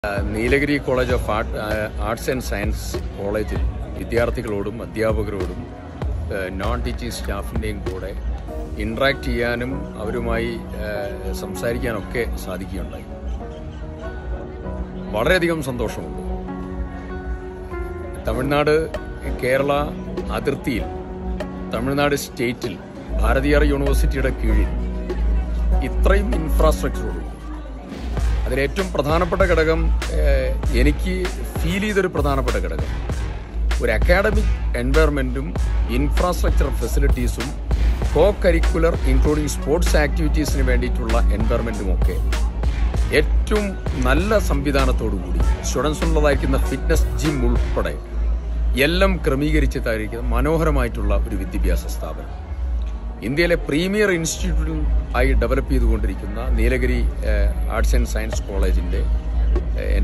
Nilgiri College of Art Arts and Science കോളേജിൽ വിദ്യാർത്ഥികളോടും അധ്യാപകരോടും non teaching സ്റ്റാഫിൻ്റെയും കൂടെ ഇൻട്രാക്ട് ചെയ്യാനും അവരുമായി ഏഹ്, സംസാരിക്കാനൊക്കെ സാധിക്കുകയുണ്ടായി വളരെയധികം സന്തോഷമുണ്ട് തമിഴ്നാട് കേരള അതിർത്തിയിൽ തമിഴ്നാട് സ്റ്റേറ്റിൽ ഭാരതീയർ യൂണിവേഴ്സിറ്റിയുടെ കീഴിൽ ഇത്രയും ഇൻഫ്രാസ്ട്രക്ചറോടും അതിലേറ്റവും പ്രധാനപ്പെട്ട ഘടകം ഏഹ്, എനിക്ക് ഫീൽ ചെയ്തൊരു പ്രധാനപ്പെട്ട ഘടകം ഒരു അക്കാഡമിക് എൻവയറമെൻറ്റും ഇൻഫ്രാസ്ട്രക്ചർ ഫെസിലിറ്റീസും കോ കരിക്കുലർ ഇൻക്ലൂഡിംഗ് സ്പോർട്സ് ആക്ടിവിറ്റീസിന് വേണ്ടിയിട്ടുള്ള എൻവയറമെൻറ്റും ഒക്കെ ഏറ്റവും നല്ല സംവിധാനത്തോടു കൂടി സ്റ്റുഡൻസിനുള്ളതായിരിക്കുന്ന ഫിറ്റ്നസ് ജിം ഉൾപ്പെടെ എല്ലാം ക്രമീകരിച്ചതായിരിക്കുന്ന മനോഹരമായിട്ടുള്ള ഒരു വിദ്യാഭ്യാസ സ്ഥാപനം ഇന്ത്യയിലെ പ്രീമിയർ ഇൻസ്റ്റിറ്റ്യൂട്ടിൽ ആയി ഡെവലപ്പ് ചെയ്തുകൊണ്ടിരിക്കുന്ന നീലഗിരി ഏഹ്, ആർട്സ് ആൻഡ് സയൻസ് കോളേജിൻ്റെ ഏഹ്,